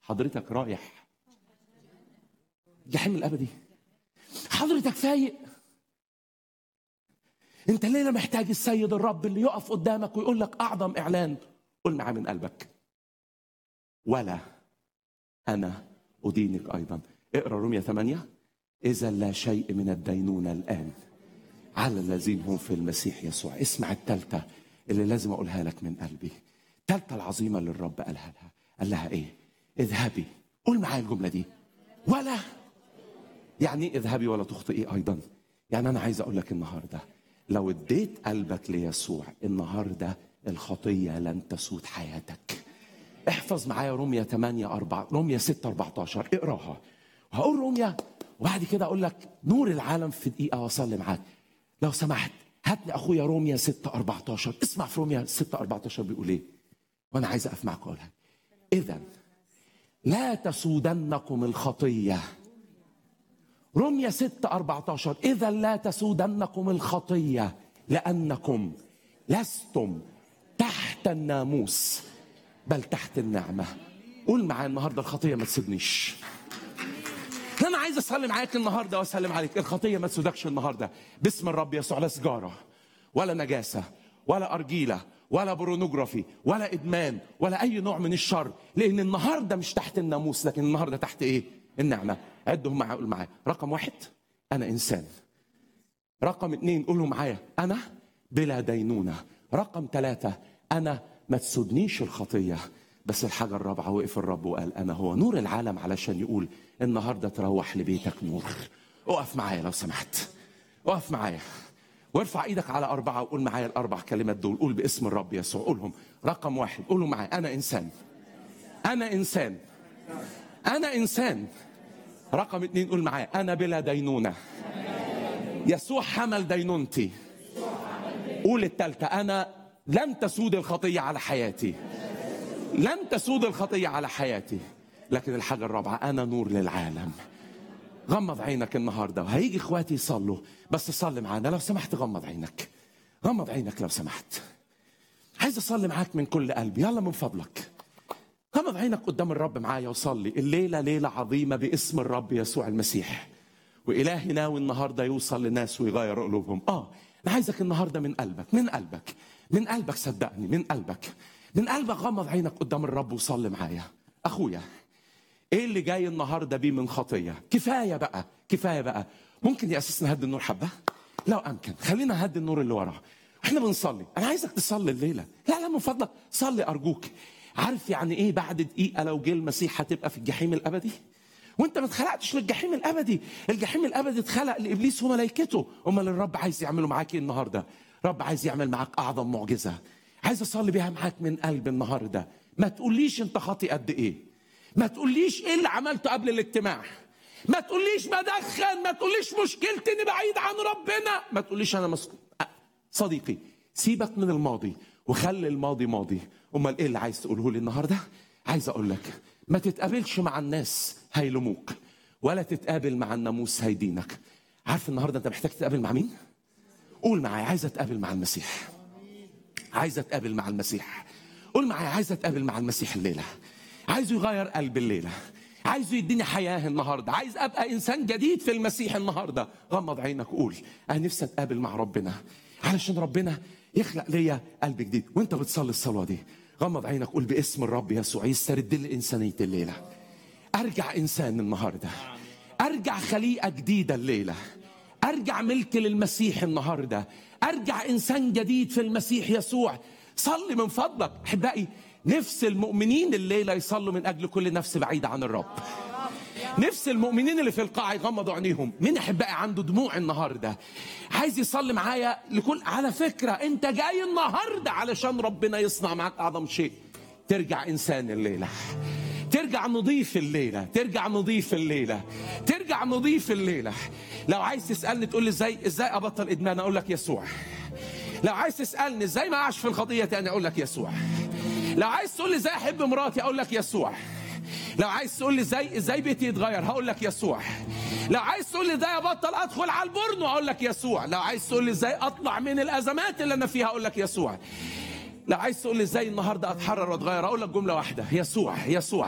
حضرتك رايح الجحيم الابدي حضرتك فايق انت الليله محتاج السيد الرب اللي يقف قدامك ويقول لك اعظم اعلان قول معاه من قلبك ولا انا ادينك ايضا اقرا رومية 8 اذا لا شيء من الدينونه الان على الذين هم في المسيح يسوع اسمع التالتة اللي لازم اقولها لك من قلبي التالتة العظيمة اللي الرب قالها لها قال لها ايه اذهبي قول معايا الجملة دي ولا يعني ايه اذهبي ولا تخطئي ايضا يعني انا عايز اقول لك النهارده لو اديت قلبك ليسوع النهارده الخطيه لن تسود حياتك احفظ معايا روميا 8 4 روميا 6 14 اقراها وهقول روميا وبعد كده اقول لك نور العالم في دقيقه واصلي معاك لو سمحت هات لي اخويا روميا 6 14 اسمع في روميا 6 14 بيقول ايه وانا عايز اقف معاك واقولها اذا لا تسودنكم الخطيه رمية 6 14 إذا لا تسودنكم الخطية لأنكم لستم تحت الناموس بل تحت النعمة قول معايا النهاردة الخطية ما تسيبنيش أنا عايز أصلي معاك النهاردة وأسلم عليك الخطية ما تسودكش النهاردة باسم الرب يسوع لا سجارة ولا نجاسة ولا أرجيلة ولا برونوجرافي ولا إدمان ولا أي نوع من الشر لأن النهاردة مش تحت الناموس لكن النهاردة تحت إيه؟ النعمة عدهم معايا قول معايا رقم واحد أنا إنسان رقم اتنين قولوا معايا أنا بلا دينونة رقم ثلاثة أنا ما تسودنيش الخطية بس الحاجة الرابعة وقف الرب وقال أنا هو نور العالم علشان يقول النهاردة تروح لبيتك نور اقف معايا لو سمحت اقف معايا وارفع ايدك على أربعة وقول معايا الأربع كلمات دول قول باسم الرب يسوع قولهم رقم واحد قولوا معايا أنا إنسان أنا إنسان أنا إنسان رقم اتنين قول معايا أنا بلا دينونة يسوع حمل دينونتي قول التالتة أنا لن تسود الخطية على حياتي لن تسود الخطية على حياتي لكن الحاجة الرابعة أنا نور للعالم غمض عينك النهاردة وهيجي إخواتي يصلوا بس صلي معانا لو سمحت غمض عينك غمض عينك لو سمحت عايز أصلي معاك من كل قلبي يلا من فضلك غمض عينك قدام الرب معايا وصلي الليلة ليلة عظيمة باسم الرب يسوع المسيح وإلهي ناوي النهاردة يوصل لناس ويغير قلوبهم آه أنا عايزك النهاردة من قلبك من قلبك من قلبك صدقني من قلبك من قلبك غمض عينك قدام الرب وصلي معايا أخويا ايه اللي جاي النهارده بيه من خطيه كفايه بقى كفايه بقى ممكن يا اساس نهدي النور حبه لو امكن خلينا نهدي النور اللي وراه احنا بنصلي انا عايزك تصلي الليله لا لا من فضلك صلي ارجوك عارف يعني ايه بعد دقيقه لو جه المسيح هتبقى في الجحيم الابدي وانت ما اتخلقتش للجحيم الابدي الجحيم الابدي اتخلق لابليس وملائكته امال الرب عايز يعمله معاك ايه النهارده رب عايز يعمل معاك اعظم معجزه عايز اصلي بيها معاك من قلب النهارده ما تقوليش انت خاطي قد ايه ما تقوليش ايه اللي عملته قبل الاجتماع ما تقوليش بدخن ما تقوليش مشكلتي اني بعيد عن ربنا ما تقوليش انا مسكون صديقي سيبك من الماضي وخلي الماضي ماضي امال ايه اللي عايز تقوله لي النهارده عايز اقول لك ما تتقابلش مع الناس هيلوموك ولا تتقابل مع الناموس هيدينك عارف النهارده انت محتاج تتقابل مع مين قول معايا عايز اتقابل مع المسيح عايز اتقابل مع المسيح قول معايا عايز اتقابل مع المسيح الليله عايزه يغير قلب الليله عايزه يديني حياه النهارده عايز ابقى انسان جديد في المسيح النهارده غمض عينك قول انا نفسي اتقابل مع ربنا علشان ربنا يخلق ليا قلب جديد وانت بتصلي الصلاه دي غمض عينك قول باسم الرب يسوع يسترد لي انسانيه الليله ارجع انسان النهارده ارجع خليقه جديده الليله ارجع ملك للمسيح النهارده ارجع انسان جديد في المسيح يسوع صلي من فضلك احبائي نفس المؤمنين الليله يصلوا من اجل كل نفس بعيده عن الرب نفس المؤمنين اللي في القاعة يغمضوا عينيهم مين احبائي عنده دموع النهارده عايز يصلي معايا لكل على فكره انت جاي النهارده علشان ربنا يصنع معاك اعظم شيء ترجع انسان الليله ترجع نضيف الليلة ترجع نضيف الليلة ترجع نضيف الليلة لو عايز تسألني تقول لي ازاي ازاي ابطل ادمان اقول لك يسوع لو عايز تسألني ازاي ما اعيش في الخطية تاني اقول لك يسوع لو عايز تقول لي ازاي احب مراتي اقول لك يسوع لو عايز تقول لي ازاي ازاي بيتي يتغير هقول لك يسوع لو عايز تقول لي ازاي ابطل ادخل على البورنو اقول لك يسوع لو عايز تقول لي ازاي اطلع من الازمات اللي انا فيها اقول لك يسوع لو عايز تقول لي ازاي النهارده اتحرر واتغير اقول لك جمله واحده يسوع يسوع